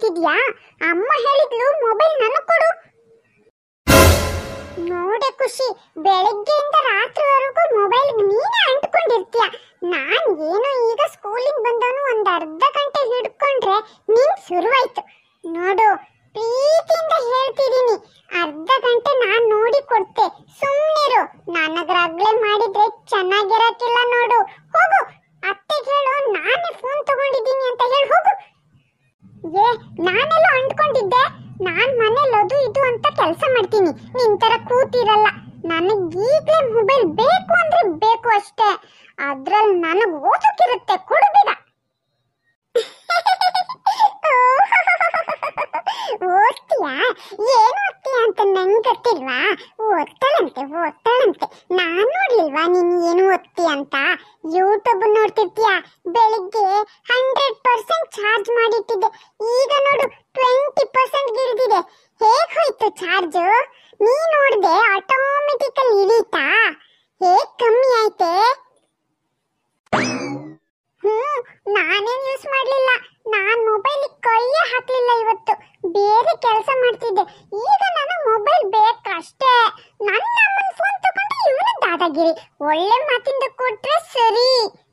ಅಂತಿದ್ಯಾ ಅಮ್ಮ ಹೇಳಿದ್ಲು ಮೊಬೈಲ್ ನನಗ್ ಕೊಡು ನೋಡೆ ಖುಷಿ ಬೆಳಗ್ಗೆಯಿಂದ ರಾತ್ರಿವರೆಗೂ ಮೊಬೈಲ್ ನೀನೇ ಅಂಟ್ಕೊಂಡಿರ್ತೀಯ ನಾನ್ ಏನೋ ಈಗ ಸ್ಕೂಲಿಂದ ಬಂದವನು ಒಂದ್ ಅರ್ಧ ಗಂಟೆ ಹಿಡ್ಕೊಂಡ್ರೆ ನಿಂಗ್ ಶುರುವಾಯ್ತು ನೋಡು ಪ್ರೀತಿಯಿಂದ ಹೇಳ್ತಿದೀನಿ ಅರ್ಧ ಗಂಟೆ ನಾನ್ ನೋಡಿ ಕೊಡ್ತೆ ಸುಮ್ನಿರು ನನಗ್ರಾಗ್ಲೇ ಮಾಡಿದ್ರೆ ಚೆನ್ನಾಗಿರಕ್ಕಿಲ್ಲ ನೋಡು ಹೋಗು ಅತ್ತೆಗೆ ಹೇಳು ನಾನೇ ಫೋನ್ ತಗೊಂಡಿದ್ದೀನಿ ಅಂತ ಹೇಳಿ ಹೋಗು ಏ ನಾನೆಲ್ಲ ಅಂಟ್ಕೊಂಡಿದ್ದೆ ನಾನ್ ಮನೇಲಿ ಅದು ಇದು ಅಂತ ಕೆಲಸ ಮಾಡ್ತೀನಿ ನಿನ್ ತರ ಕೂತಿರಲ್ಲ ನನಗ್ ಈಗ್ಲೇ ಮೊಬೈಲ್ ಬೇಕು ಅಂದ್ರೆ ಬೇಕು ಅಷ್ಟೇ ಅದ್ರಲ್ಲಿ ನನಗ್ ಓದಕ್ಕಿರುತ್ತೆ ಕೊಡು ಬೇಗ ಓದ್ತೀಯಾ ಏನು ಓದ್ತೀಯ ಅಂತ ನಂಗೆ ಗೊತ್ತಿಲ್ವಾ ಓದ್ತಾಳಂತೆ ಓದ್ತಾಳಂತೆ ನಾನ್ ನೋಡ್ಲಿಲ್ವಾ ನೀನ್ ಏನು ಓದ್ತೀಯ ಅಂತ ಯೂಟ್ಯೂಬ್ ನೋಡ್ತಿರ್ತೀಯ ಬೆಳಿಗ್ಗೆ ಹಂಡ್ರೆಡ್ ಪರ್ಸೆಂಟ್ ಚಾರ್ಜ್ ಮಾಡಿಟ್ಟಿದ್ದೆ ಈಗ ನೋಡು ಟ್ವೆಂಟಿ ಪರ್ಸೆಂಟ್ ಗಿಳಿದಿದೆ ಹೇಗ್ ಹೋಯ್ತು ಚಾರ್ಜ್ ನೀ ನೋಡ್ದೆ ಆಟೋಮೆಟಿಕಲ್ ಇಳೀತಾ ಹೇಗ್ ಕಮ್ಮಿ ಆಯ್ತೆ ಹ್ಮ್ ನಾನೇನ್ ಯೂಸ್ ಮಾಡ್ಲಿಲ್ಲ ನಾನ್ ಮೊಬೈಲ್ ಕೈಯೇ ಹಾಕ್ಲಿಲ್ಲ ಇವತ್ತು ಬೇರೆ ಕೆಲಸ ಮಾಡ್ತಿದ್ದೆ ಈಗ ನನಗೆ ಮೊಬೈಲ್ ಬೇಕಷ್ಟೇ ನನ್ನ ಅಮ್ಮನ ಫೋನ್ ತಗೊಂಡು ಇವನ ದಾದಾಗಿರಿ ಒಳ್ಳೆ ಮಾತಿಂದ ಕೊಟ್ರೆ ಸರಿ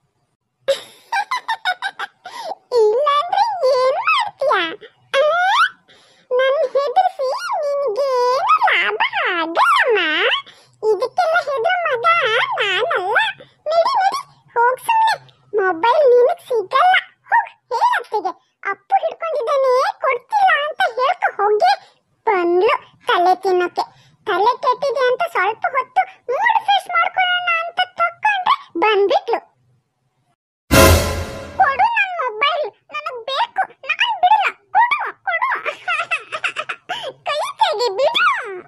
ಇಲ್ಲಾಂದ್ರೆ ಏನ್ ಮಾಡ್ತೀಯ ನನ್ನ ಹೆದರ್ಸಿ ನಿನ್ಗೇನು ಲಾಭ ಆಗಲ್ಲಮ್ಮ ಇದಕ್ಕೆಲ್ಲ ಹೆದ್ರ ಮಗ ನಾನಲ್ಲ ನಡಿ ನಡಿ ಹೋಗ್ ಸುಮ್ನೆ ಮೊಬೈಲ್ ನಿನಗ್ ಸಿಗಲ್ಲ ಹೋಗ್ ಹೇಳತ್ತಿಗೆ ಅಪ್ಪು ಹಿಡ್ಕೊಂಡಿದ್ದಾನೆ ಕೊಡ್ತಿಲ್ಲ ಅಂತ ಹೇಳ್ಕೊ ಹೋಗಿ ಬಂದ್ಲು ತಲೆ ತಿನ್ನೋಕೆ ತಲೆ ಕೆಟ್ಟಿದೆ ಅಂತ ಸ್ವಲ್ಪ ಹೊತ್ತು ಮೂಡ್ ಫ್ರೆಶ್ ಮಾಡ್ಕೊಳ್ಳೋಣ ಅಂತ ತಕೊಂಡ್ರೆ ಬಂದ್ಬಿಟ್ಲು ಕೊಡು ನನ್ನ ಮೊಬೈಲ್ ನನಗ್ ಬೇಕು ನಾನ್ ಬಿಡಲ್ಲ ಕೊಡು ಕೊಡು ಕೈ ತೆಗಿ ಬಿಡು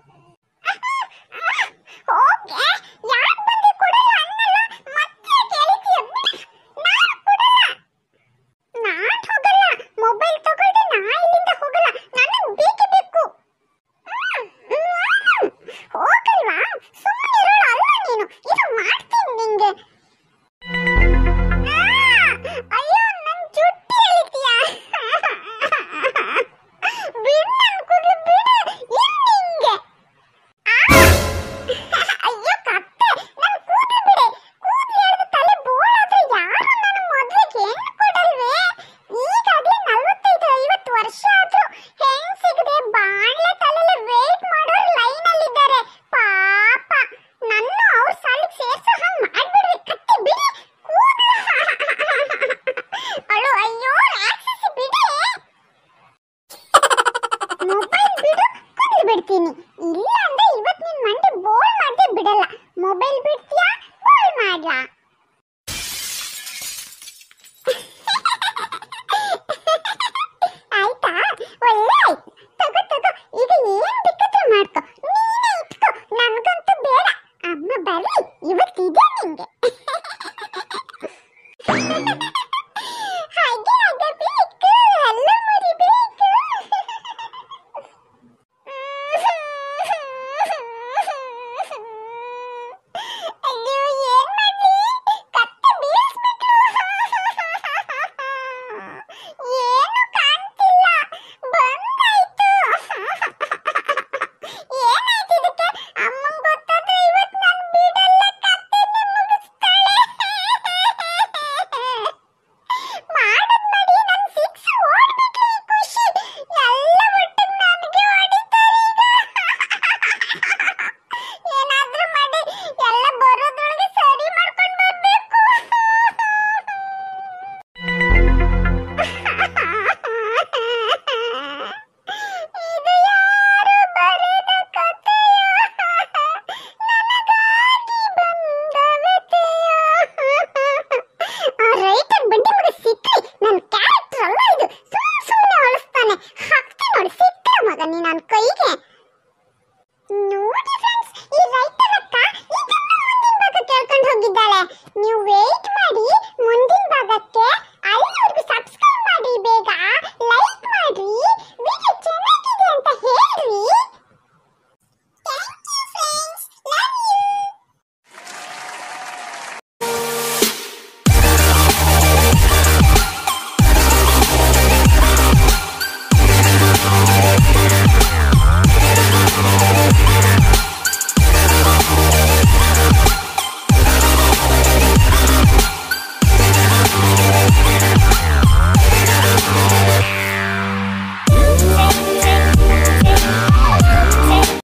ಓಕೆ ಯಾಕ್ ಬಂದೆ ಕೊಡಲ್ಲ ಅನ್ನಲ್ಲ ಮತ್ತೆ ಕೇಳಿದ್ಯ ನಾನು ಕೊಡಲ್ಲ ನಾನ್ ಹೋಗಲ್ಲ ಮೊಬೈಲ್ ತಗೊಳ್ದೆ ನಾ ಇಲ್ಲಿಂದ ಹೋಗಲ್ಲ ನನಗ್ ಬೇಕೇ ಬೇಕು ಹ್ಮ್, ಹ್ಮ್. ಹೋಗಲ್ವಾ ಸುಮ್ಮನೆ ಅಲ್ಲ ನೀನು ಇದು ಮಾಡ್ತೀನಿ ನಿಂಗೆ ಆ, ಅಯ್ಯೋ ನನ್ ಜುಟ್ಟಿ ಎಳಿತೀಯ ಬಿಡು ನನ್ ಕೂದ್ಲು ಬಿಡು ಇಲ್ ನಿಂಗೆ ಆ, ಅಯ್ಯೋ ಕತ್ತೆ ನನ್ ಕೂದ್ಲು ಬಿಡೆ ಕೂದ್ಲು ಎಳ್ದು ತಲೆ ಬೋಳಾದ್ರೆ ಯಾರು ನನ್ನ ಮದ್ವೆಗೆ ಹೆಣ್ಣು ಕೊಡಲ್ವೇ ಈಗಾಗ್ಲೇ ನಲ್ವತ್ತೈದು ಐವತ್ತು ವರ್ಷ ಆದ್ರೂ ಹೆಣ್ ಸಿಗದೆ ಬಾಣ್ಲೆ ತಲೆಲೆ ವೇಟ್ ಮಾಡೋರು ಲೈನ್ ಅಲ್ಲಿದ್ದಾರೆ ಪಾಪ ನನ್ನ ಅವ್ರ ಸಾಲಿಗೆ ಸೇರ್ಸೋ ಹಂಗ್ ಮಾಡ್ಬಿಡ್ರಿ ಕತ್ತೆ ಬಿಡಿ ಕೂದ್ಲು ಅಳು ಅಯ್ಯೋ ರಾಕ್ಷಸಿ ಬಿಡಿ ಮೊಬೈಲ್ ಬಿಡು ಕೂದಲು ಬಿಡ್ತೀನಿ ಇಲ್ಲ ಅಂದ್ರೆ ಇವತ್ ನಿನ್ ಮಂಡೆ ಬೋಲ್ ಮಾಡದೆ ಬಿಡಲ್ಲ ಮೊಬೈಲ್ ಬಿಡ್ತೀಯಾ ಬೋಲ್ ಮಾಡ್ಲಾ ಆಯ್ತಾ ಒಳ್ಳೆ ಆಯ್ತು ತಗೋ ತಗೋ ಈಗ ಏನ್ ಬೇಕಾದ್ರೂ ಮಾಡ್ಕೊ ನೀನೇ ಇಟ್ಕೋ ನನ್ಗಂತೂ ಬೇಡ ಅಮ್ಮ ಬರ್ಲಿ ಇವತ್ತಿದೆ ನಿಂಗೆ ಹಾಗೆ ಆಗಬೇಕು ಎಲ್ಲ ಮರಿಬೇಕು ಅಯ್ಯೋ ಏನ್ ಮಾಡ್ಲಿ ಕತ್ತೆ ಬೀಳಿಸ್ಬಿಟ್ಲು ಏನು ಕಾಣ್ತಿಲ್ಲ ಬಂದಾಯ್ತು ಏನಾಯ್ತು ಇದಕ್ಕೆ ಅಮ್ಮಂಗ್ ಗೊತ್ತಾದ್ರೆ ಇವತ್ತು ನಾನು ಬಿಡಲ್ಲ ಕತ್ತೆನೆ ಮುಗಿಸ್ತಾಳೆ ಮಾಡದ್ ಮಾಡಿ ನನ್ ಸಿಕ್ಸ್ ಓಡ್ಬಿಟ್ಲು ಈ ಖುಷಿ ಎಲ್ಲ ಒಟ್ಟಿಗೆ ನನಗೆ ಹೊಡಿತಾರೆ ಈಗ ಏನಾದ್ರೂ ಮಾಡಿ ಎಲ್ಲ ಬರೋದ್ರೊಳಗೆ ಸರಿ ಮಾಡ್ಕೊಂಡು ಬರ್ಬೇಕು ಇದು ಯಾರು ಬರೆದ ಕಥೆಯೋ ನನಗಾಗಿ ಬಂದ ವ್ಯಥೆಯೋ ಆ ರೈಟರ್ ಬಂಡಿ ಮಗ ಸಿಕ್ಕ್ರಿ ನನ್ನ ಕ್ಯಾರೆಕ್ಟರ್ ಅಲ್ಲ ಇದು ಸುಮ್ ಸುಮ್ಮನೆ ಹೊಳಿಸ್ತಾನೆ ಹಾಕ್ತಿ ನೋಡಿ ಸಿಕ್ಕ ಮಗ ನೀ ನನ್ನ ಕೈಗೆ